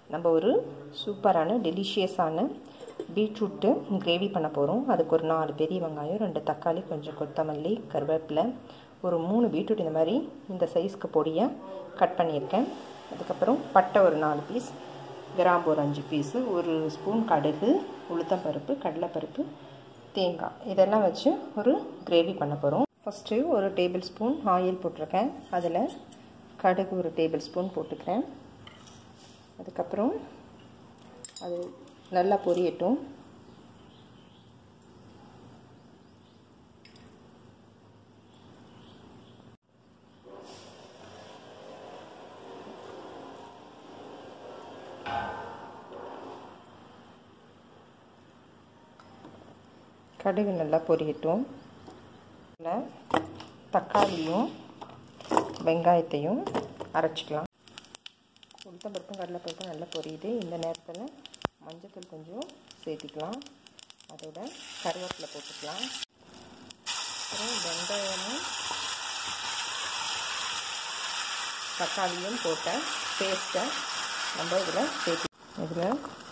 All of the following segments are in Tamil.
நம்ம ஒரு சூப்பரான டெலிஷியஸான பீட்ரூட்டு கிரேவி பண்ண போகிறோம் அதுக்கு ஒரு நாலு பெரிய வெங்காயம் ரெண்டு தக்காளி கொஞ்சம் கொத்தமல்லி கருவேப்பிலை ஒரு மூணு பீட்ரூட் இந்த மாதிரி இந்த சைஸ்க்கு பொடியாக கட் பண்ணியிருக்கேன் அதுக்கப்புறம் பட்டை ஒரு நாலு பீஸ் கிராம்பு ஒரு அஞ்சு பீஸு ஒரு ஸ்பூன் கடுகு உளுத்தம்பருப்பு கடலைப்பருப்பு தேங்காய் இதெல்லாம் வச்சு ஒரு கிரேவி பண்ண போகிறோம் ஃபஸ்ட்டு ஒரு டேபிள் ஸ்பூன் ஆயில் போட்டிருக்கேன் அதில் கடுகு ஒரு டேபிள் ஸ்பூன் போட்டுக்கிறேன் அதுக்கப்புறம் அது நல்லா பொரியட்டும் கடுகு நல்லா பொரியட்டும் தக்காளியும் வெங்காயத்தையும் அரைச்சிக்கலாம் உளுத்தம்பருப்பும் கடலைப்பருப்பும் நல்லா பொரியுது இந்த நேரத்தில் மஞ்சத்தூள் கொஞ்சம் சேர்த்திக்கலாம் அதோட கருவேப்பிலை போட்டுக்கலாம் அப்புறம் வெங்காயமும் தக்காளியும் போட்ட பேஸ்ட்டை நம்ம இதில் சேர்த்தி இதில்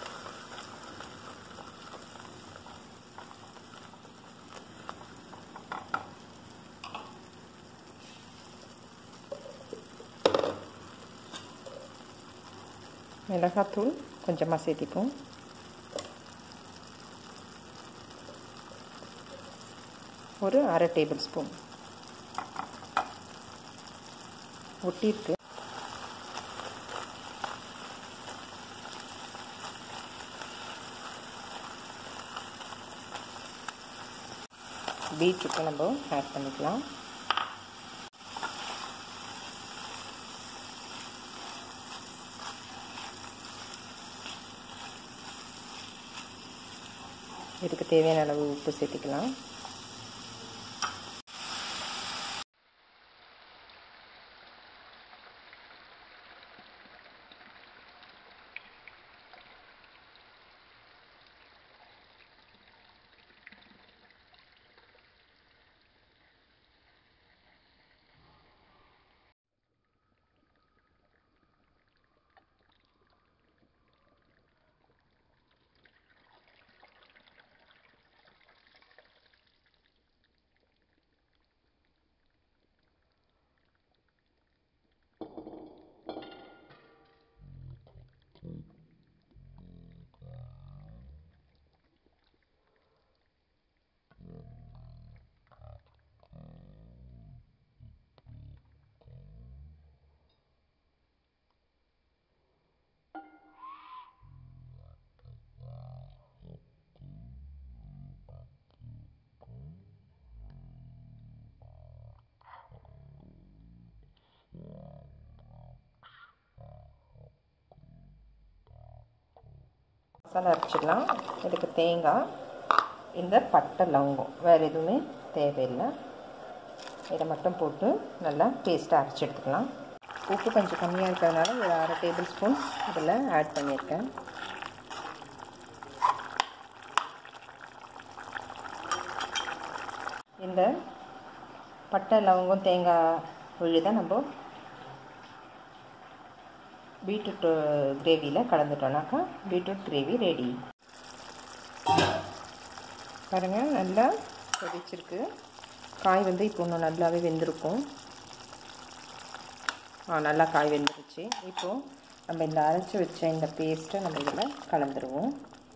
மிளகாத்தூள் கொஞ்சமாக சேர்த்திப்போம் ஒரு அரை டேபிள் ஸ்பூன் ஒட்டியிருக்கு பீட்ரூட்டை நம்ம ஆட் பண்ணிக்கலாம் இதுக்கு தேவையான அளவு உப்பு சேர்த்திக்கலாம் மசாலா அரைச்சிடலாம் இதுக்கு தேங்காய் இந்த பட்டை லவங்கம் வேறு எதுவுமே தேவையில்லை இதை மட்டும் போட்டு நல்லா டேஸ்ட்டாக அரைச்சி எடுத்துக்கலாம் உப்பு கொஞ்சம் கம்மியாக இருக்கிறதுனால ஒரு அரை டேபிள் ஸ்பூன் இதில் ஆட் பண்ணியிருக்கேன் இந்த பட்டை லவங்கம் தேங்காய் விழு தான் நம்ம பீட்ரூட் கிரேவியில் கலந்துட்டோம்னாக்கா பீட்ரூட் கிரேவி ரெடி பாருங்கள் நல்லா கொதிச்சிருக்கு காய் வந்து இப்போ இன்னும் நல்லாவே வெந்திருக்கும் ஆ நல்லா காய் வெந்துருச்சு இப்போது நம்ம இந்த அரைச்சி வச்ச இந்த பேஸ்ட்டை நம்ம இதில் கலந்துருவோம்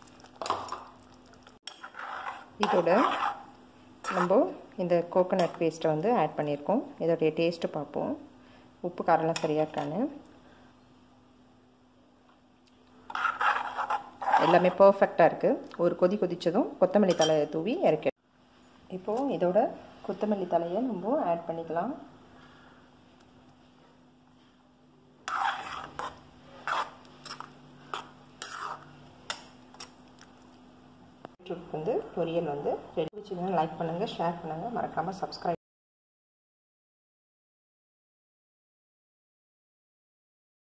இதோட நம்ம இந்த கோகோனட் பேஸ்ட்டை வந்து ஆட் பண்ணியிருக்கோம் இதோடைய டேஸ்ட்டு பார்ப்போம் உப்பு காரெல்லாம் சரியாக இருக்கான்னு எல்லாமே பர்ஃபெக்டாக இருக்குது ஒரு கொதி கொதித்ததும் கொத்தமல்லி தலையை தூவி இறக்கி இப்போது இதோட கொத்தமல்லி தலையை நம்ம ஆட் பண்ணிக்கலாம் வந்து பொரியல் வந்து ரெடி வச்சுக்கோங்க லைக் பண்ணுங்கள் ஷேர் பண்ணுங்கள் மறக்காமல் சப்ஸ்கிரைப்